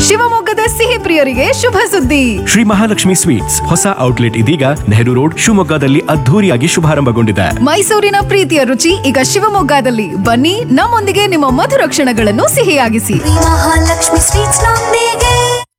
ಶಿವಮೊಗ್ಗದ ಸಿಹಿ ಪ್ರಿಯರಿಗೆ ಶುಭ ಸುದ್ದಿ ಶ್ರೀ ಮಹಾಲಕ್ಷ್ಮಿ ಸ್ವೀಟ್ಸ್ ಹೊಸ ಔಟ್ಲೆಟ್ ಇದೀಗ ನೆಹರು ರೋಡ್ ಶಿವಮೊಗ್ಗದಲ್ಲಿ ಅದ್ಧೂರಿಯಾಗಿ ಶುಭಾರಂಭಗೊಂಡಿದೆ ಮೈಸೂರಿನ ಪ್ರೀತಿಯ ರುಚಿ ಈಗ ಶಿವಮೊಗ್ಗದಲ್ಲಿ ಬನ್ನಿ ನಮ್ಮೊಂದಿಗೆ ನಿಮ್ಮ ಮಧುರ ಕ್ಷಣಗಳನ್ನು ಸಿಹಿಯಾಗಿಸಿ ಮಹಾಲಕ್ಷ್ಮಿ ಸ್ವೀಟ್ಸ್ ನೊಂದಿಗೆ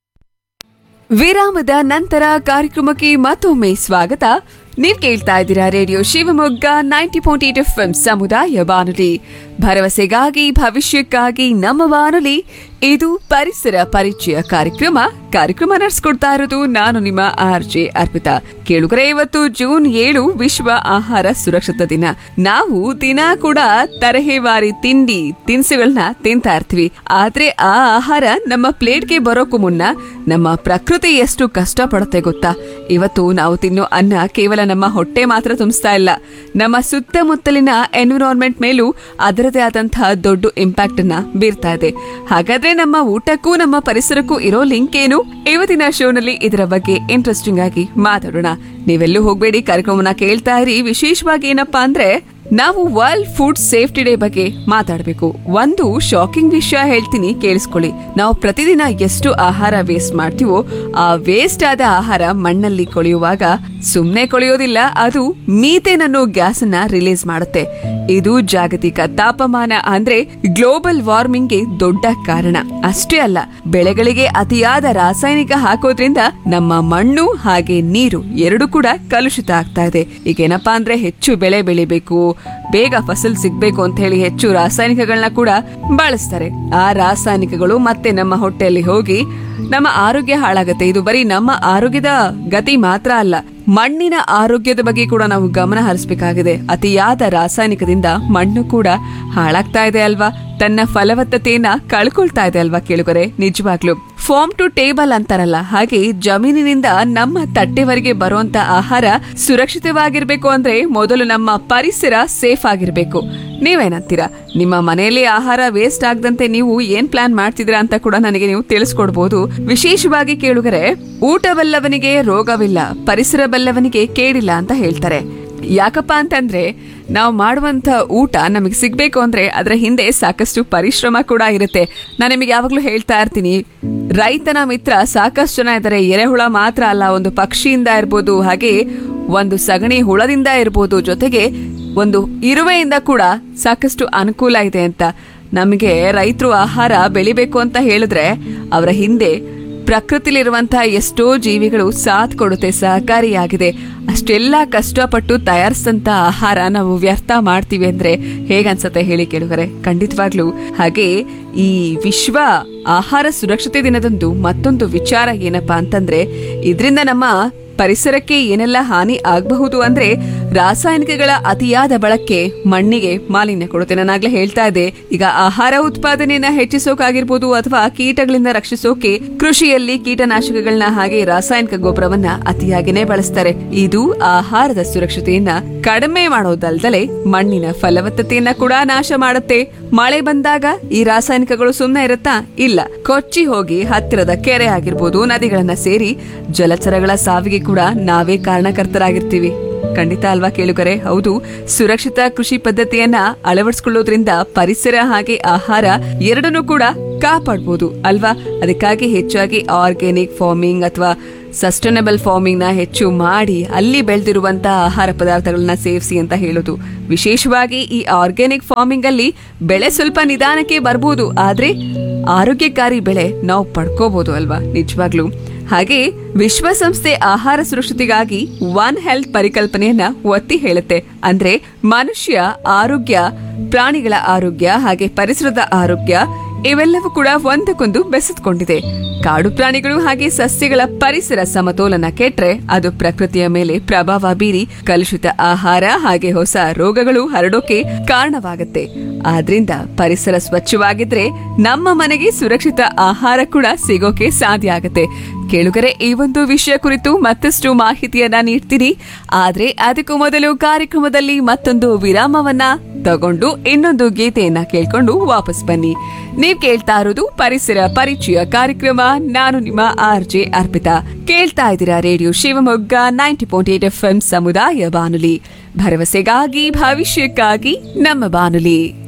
ವಿರಾಮದ ನಂತರ ಕಾರ್ಯಕ್ರಮಕ್ಕೆ ಮತ್ತೊಮ್ಮೆ ಸ್ವಾಗತ ನೀವು ಕೇಳ್ತಾ ಇದ್ದೀರಾ radio Shivamogga ninety point eight F ಸಮುದಾಯ ಬಾನುಲಿ ಭರವಸೆಗಾಗಿ ಭವಿಷ್ಯಕ್ಕಾಗಿ ನಮ್ಮ ಬಾನುಲಿ ಇದು ಪರಿಸರ ಪರಿಚಯ ಕಾರ್ಯಕ್ರಮ ಕಾರ್ಯಕ್ರಮ ನಡೆಸ್ಕೊಡ್ತಾ ಇರೋದು ನಾನು ನಿಮ್ಮ ಆರ್ ಜೆ ಅರ್ಪಿತಾ ಕೇಳುಗರೆ ಇವತ್ತು ಜೂನ್ ಏಳು ವಿಶ್ವ ಆಹಾರ ಸುರಕ್ಷತಾ ದಿನ ನಾವು ದಿನ ಕೂಡ ತರಹೇವಾರಿ ತಿಂಡಿ ತಿನಿಸುಗಳನ್ನ ತಿಂತಾ ಇರ್ತೀವಿ ಆದ್ರೆ ಆ ಆಹಾರ ನಮ್ಮ ಪ್ಲೇಟ್ಗೆ ಬರೋಕು ಮುನ್ನ ನಮ್ಮ ಪ್ರಕೃತಿ ಎಷ್ಟು ಕಷ್ಟ ಪಡುತ್ತೆ ಗೊತ್ತಾ ಇವತ್ತು ನಾವು ತಿನ್ನೋ ಅನ್ನ ಕೇವಲ ನಮ್ಮ ಹೊಟ್ಟೆ ಮಾತ್ರ ತುಂಬಿಸ್ತಾ ಇಲ್ಲ ನಮ್ಮ ಸುತ್ತಮುತ್ತಲಿನ ಎನ್ವಿರಾನ್ಮೆಂಟ್ ಮೇಲೂ ಅದರದೇ ಆದಂತಹ ದೊಡ್ಡ ಇಂಪ್ಯಾಕ್ಟ್ ಅನ್ನ ಬೀರ್ತಾ ಇದೆ ಹಾಗಾದ್ರೆ ನಮ್ಮ ಊಟಕ್ಕೂ ನಮ್ಮ ಪರಿಸರಕ್ಕೂ ಇರೋ ಲಿಂಕ್ ಏನು ಇವತ್ತಿನ ಶೋನಲ್ಲಿ ಇದರ ಬಗ್ಗೆ ಇಂಟ್ರೆಸ್ಟಿಂಗ್ ಆಗಿ ಮಾತಾಡೋಣ ನೀವೆಲ್ಲೂ ಹೋಗ್ಬೇಡಿ ಕಾರ್ಯಕ್ರಮನ ಕೇಳ್ತಾ ಇರಿ ವಿಶೇಷವಾಗಿ ಏನಪ್ಪಾ ಅಂದ್ರೆ ನಾವು ವರ್ಲ್ಡ್ ಫುಡ್ ಸೇಫ್ಟಿ ಡೇ ಬಗ್ಗೆ ಮಾತಾಡಬೇಕು ಒಂದು ಶಾಕಿಂಗ್ ವಿಷಯ ಹೇಳ್ತೀನಿ ಕೇಳಿಸ್ಕೊಳ್ಳಿ ನಾವು ಪ್ರತಿದಿನ ಎಷ್ಟು ಆಹಾರ ವೇಸ್ಟ್ ಮಾಡ್ತೀವೋ ಆ ವೇಸ್ಟ್ ಆದ ಆಹಾರ ಮಣ್ಣಲ್ಲಿ ಕೊಳೆಯುವಾಗ ಸುಮ್ಮನೆ ಕೊಳೆಯೋದಿಲ್ಲ ಅದು ಮೀಥೇನ್ ಅನ್ನೋ ಗ್ಯಾಸ್ ಅನ್ನ ರಿಲೀಸ್ ಮಾಡುತ್ತೆ ಇದು ಜಾಗತಿಕ ತಾಪಮಾನ ಅಂದ್ರೆ ಗ್ಲೋಬಲ್ ವಾರ್ಮಿಂಗ್ಗೆ ದೊಡ್ಡ ಕಾರಣ ಅಷ್ಟೇ ಅಲ್ಲ ಬೆಳೆಗಳಿಗೆ ಅತಿಯಾದ ರಾಸಾಯನಿಕ ಹಾಕೋದ್ರಿಂದ ನಮ್ಮ ಮಣ್ಣು ಹಾಗೆ ನೀರು ಎರಡು ಕೂಡ ಕಲುಷಿತ ಆಗ್ತಾ ಇದೆ ಈಗ ಏನಪ್ಪಾ ಅಂದ್ರೆ ಹೆಚ್ಚು ಬೆಳೆ ಬೆಳಿಬೇಕು ಬೇಗ ಫಸಲ್ ಸಿಗ್ಬೇಕು ಅಂತ ಹೇಳಿ ಹೆಚ್ಚು ರಾಸಾಯನಿಕಗಳನ್ನ ಕೂಡ ಬಳಸ್ತಾರೆ ಆ ರಾಸಾಯನಿಕಗಳು ಮತ್ತೆ ನಮ್ಮ ಹೊಟ್ಟೆಯಲ್ಲಿ ಹೋಗಿ ನಮ್ಮ ಆರೋಗ್ಯ ಹಾಳಾಗತ್ತೆ ಇದು ಬರೀ ನಮ್ಮ ಆರೋಗ್ಯದ ಗತಿ ಮಾತ್ರ ಅಲ್ಲ ಮಣ್ಣಿನ ಆರೋಗ್ಯದ ಬಗ್ಗೆ ಕೂಡ ನಾವು ಗಮನ ಹರಿಸಬೇಕಾಗಿದೆ ಅತಿಯಾದ ರಾಸಾಯನಿಕದಿಂದ ಮಣ್ಣು ಕೂಡ ಹಾಳಾಗ್ತಾ ಇದೆ ಅಲ್ವಾ ತನ್ನ ಫಲವತ್ತತೆಯನ್ನ ಕಳ್ಕೊಳ್ತಾ ಇದೆ ಅಲ್ವಾ ಕೇಳುಗರೆ ನಿಜವಾಗ್ಲು ಫಾರ್ಮ್ ಟು ಟೇಬಲ್ ಅಂತಾರಲ್ಲ ಹಾಗೆ ಜಮೀನಿನಿಂದ ನಮ್ಮ ತಟ್ಟೆವರೆಗೆ ಬರುವಂತ ಆಹಾರ ಸುರಕ್ಷಿತವಾಗಿರ್ಬೇಕು ಅಂದ್ರೆ ಮೊದಲು ನಮ್ಮ ಪರಿಸರ ಸೇಫ್ ಆಗಿರ್ಬೇಕು ನೀವೇನಂತೀರಾ ನಿಮ್ಮ ಮನೆಯಲ್ಲಿ ಆಹಾರ ವೇಸ್ಟ್ ಆಗದಂತೆ ನೀವು ಏನ್ ಪ್ಲಾನ್ ಮಾಡ್ತಿದ್ದೀರಾ ಅಂತ ಕೂಡ ನನಗೆ ನೀವು ತಿಳಿಸ್ಕೊಡ್ಬೋದು ವಿಶೇಷವಾಗಿ ಕೇಳುಗರೆ ಊಟ ಬಲ್ಲವನಿಗೆ ರೋಗವಿಲ್ಲ ಪರಿಸರ ಬಲ್ಲವನಿಗೆ ಕೇಳಿಲ್ಲ ಅಂತ ಹೇಳ್ತಾರೆ ಯಾಕಪ್ಪ ಅಂತಂದ್ರೆ ನಾವು ಮಾಡುವಂತ ಊಟ ನಮಗೆ ಸಿಗ್ಬೇಕು ಅಂದ್ರೆ ಅದರ ಹಿಂದೆ ಸಾಕಷ್ಟು ಪರಿಶ್ರಮ ಕೂಡ ಇರುತ್ತೆ ನಾನು ನಿಮಗೆ ಯಾವಾಗ್ಲೂ ಹೇಳ್ತಾ ಇರ್ತೀನಿ ರೈತನ ಮಿತ್ರ ಸಾಕಷ್ಟು ಜನ ಇದ್ದಾರೆ ಎರೆಹುಳ ಮಾತ್ರ ಅಲ್ಲ ಒಂದು ಪಕ್ಷಿಯಿಂದ ಇರ್ಬೋದು ಹಾಗೆ ಒಂದು ಸಗಣಿ ಹುಳದಿಂದ ಇರ್ಬೋದು ಜೊತೆಗೆ ಒಂದು ಇರುವೆಯಿಂದ ಕೂಡ ಸಾಕಷ್ಟು ಅನುಕೂಲ ಇದೆ ಅಂತ ನಮಗೆ ರೈತರು ಆಹಾರ ಬೆಳಿಬೇಕು ಅಂತ ಹೇಳಿದ್ರೆ ಅವರ ಹಿಂದೆ ಪ್ರಕೃತಿಲಿರುವಂತಹ ಎಷ್ಟೋ ಜೀವಿಗಳು ಸಾಥ್ ಕೊಡುತ್ತೆ ಸಹಕಾರಿಯಾಗಿದೆ ಅಷ್ಟೆಲ್ಲ ಕಷ್ಟಪಟ್ಟು ತಯಾರಿಸಿದಂತ ಆಹಾರ ನಾವು ವ್ಯರ್ಥ ಮಾಡ್ತೀವಿ ಅಂದ್ರೆ ಹೇಗನ್ಸತ್ತೆ ಹೇಳಿ ಕೇಳುಗರೆ ಖಂಡಿತವಾಗ್ಲೂ ಹಾಗೆ ಈ ವಿಶ್ವ ಆಹಾರ ಸುರಕ್ಷತೆ ದಿನದಂದು ಮತ್ತೊಂದು ವಿಚಾರ ಏನಪ್ಪಾ ಅಂತಂದ್ರೆ ಇದರಿಂದ ನಮ್ಮ ಪರಿಸರಕ್ಕೆ ಏನೆಲ್ಲ ಹಾನಿ ಆಗಬಹುದು ಅಂದ್ರೆ ರಾಸಾಯನಿಕಗಳ ಅತಿಯಾದ ಬಳಕೆ ಮಣ್ಣಿಗೆ ಮಾಲಿನ್ಯ ಕೊಡುತ್ತೆ ನಾನಾಗ್ಲೇ ಹೇಳ್ತಾ ಇದ್ದೆ ಈಗ ಆಹಾರ ಉತ್ಪಾದನೆಯನ್ನ ಹೆಚ್ಚಿಸೋಕಾಗಿರ್ಬೋದು ಅಥವಾ ಕೀಟಗಳಿಂದ ರಕ್ಷಿಸೋಕೆ ಕೃಷಿಯಲ್ಲಿ ಕೀಟನಾಶಕಗಳನ್ನ ಹಾಗೆ ರಾಸಾಯನಿಕ ಗೊಬ್ಬರವನ್ನ ಅತಿಯಾಗಿನೇ ಬಳಸ್ತಾರೆ ಇದು ಆಹಾರದ ಸುರಕ್ಷತೆಯನ್ನ ಕಡಿಮೆ ಮಾಡೋದಲ್ದಲೆ ಮಣ್ಣಿನ ಫಲವತ್ತತೆಯನ್ನ ಕೂಡ ನಾಶ ಮಾಡುತ್ತೆ ಮಳೆ ಬಂದಾಗ ಈ ರಾಸಾಯನಿಕಗಳು ಸುಮ್ಮನೆ ಇರುತ್ತಾ ಇಲ್ಲ ಕೊಚ್ಚಿ ಹೋಗಿ ಹತ್ತಿರದ ಕೆರೆ ಆಗಿರ್ಬೋದು ನದಿಗಳನ್ನ ಸೇರಿ ಜಲಚರಗಳ ಸಾವಿಗೆ ಕೂಡ ನಾವೇ ಕಾರಣಕರ್ತರಾಗಿರ್ತೀವಿ ಖಂಡಿತ ಅಲ್ವಾ ಕೇಳುಗರೆ ಹೌದು ಸುರಕ್ಷಿತ ಕೃಷಿ ಪದ್ಧತಿಯನ್ನ ಅಳವಡಿಸಿಕೊಳ್ಳೋದ್ರಿಂದ ಪರಿಸರ ಹಾಗೆ ಆಹಾರ ಎರಡನ್ನೂ ಕೂಡ ಕಾಪಾಡ್ಬೋದು ಅಲ್ವಾ ಅದಕ್ಕಾಗಿ ಹೆಚ್ಚಾಗಿ ಆರ್ಗ್ಯಾನಿಕ್ ಫಾರ್ಮಿಂಗ್ ಅಥವಾ ಸಸ್ಟೈನಬಲ್ ಫಾರ್ಮಿಂಗ್ ನ ಹೆಚ್ಚು ಮಾಡಿ ಅಲ್ಲಿ ಬೆಳೆದಿರುವಂತಹ ಆಹಾರ ಪದಾರ್ಥಗಳನ್ನ ಸೇವಿಸಿ ಅಂತ ಹೇಳೋದು ವಿಶೇಷವಾಗಿ ಈ ಆರ್ಗ್ಯಾನಿಕ್ ಫಾರ್ಮಿಂಗ್ ಅಲ್ಲಿ ಬೆಳೆ ಸ್ವಲ್ಪ ನಿಧಾನಕ್ಕೆ ಬರ್ಬೋದು ಆದ್ರೆ ಆರೋಗ್ಯಕಾರಿ ಬೆಳೆ ನಾವು ಪಡ್ಕೋಬಹುದು ಅಲ್ವಾ ನಿಜವಾಗ್ಲೂ ಹಾಗೆ ವಿಶ್ವಸಂಸ್ಥೆ ಆಹಾರ ಸುರಕ್ಷತೆಗಾಗಿ ಒನ್ ಹೆಲ್ತ್ ಪರಿಕಲ್ಪನೆಯನ್ನ ಒತ್ತಿ ಹೇಳುತ್ತೆ ಅಂದ್ರೆ ಮನುಷ್ಯ ಆರೋಗ್ಯ ಪ್ರಾಣಿಗಳ ಆರೋಗ್ಯ ಹಾಗೆ ಪರಿಸರದ ಆರೋಗ್ಯ ಇವೆಲ್ಲವೂ ಕೂಡ ಒಂದಕ್ಕೊಂದು ಬೆಸೆದುಕೊಂಡಿದೆ ಕಾಡು ಪ್ರಾಣಿಗಳು ಹಾಗೆ ಸಸ್ಯಗಳ ಪರಿಸರ ಸಮತೋಲನ ಕೆಟ್ರೆ ಅದು ಪ್ರಕೃತಿಯ ಮೇಲೆ ಪ್ರಭಾವ ಬೀರಿ ಕಲುಷಿತ ಆಹಾರ ಹಾಗೆ ಹೊಸ ರೋಗಗಳು ಹರಡೋಕೆ ಕಾರಣವಾಗುತ್ತೆ ಆದ್ರಿಂದ ಪರಿಸರ ಸ್ವಚ್ಛವಾಗಿದ್ರೆ ನಮ್ಮ ಮನೆಗೆ ಸುರಕ್ಷಿತ ಆಹಾರ ಕೂಡ ಸಿಗೋಕೆ ಸಾಧ್ಯ ಆಗತ್ತೆ ಕೇಳುಗರೆ ಈ ಒಂದು ವಿಷಯ ಕುರಿತು ಮತ್ತಷ್ಟು ಮಾಹಿತಿಯನ್ನ ನೀಡ್ತೀನಿ ಆದ್ರೆ ಅದಕ್ಕೂ ಮೊದಲು ಕಾರ್ಯಕ್ರಮದಲ್ಲಿ ಮತ್ತೊಂದು ವಿರಾಮವನ್ನ ತಗೊಂಡು ಇನ್ನೊಂದು ಗೀತೆಯನ್ನ ಕೇಳ್ಕೊಂಡು ವಾಪಸ್ ಬನ್ನಿ ನೀವ್ ಕೇಳ್ತಾ ಇರೋದು ಪರಿಸರ ಪರಿಚಯ ಕಾರ್ಯಕ್ರಮ ನಾನು ನಿಮ್ಮ ಆರ್ ಜೆ ಅರ್ಪಿತಾ ಕೇಳ್ತಾ ಇದ್ದೀರಾ radio Shivamogga ninety point eight F ಸಮುದಾಯ ಬಾನುಲಿ ಭರವಸೆಗಾಗಿ ಭವಿಷ್ಯಕ್ಕಾಗಿ ನಮ್ಮ ಬಾನುಲಿ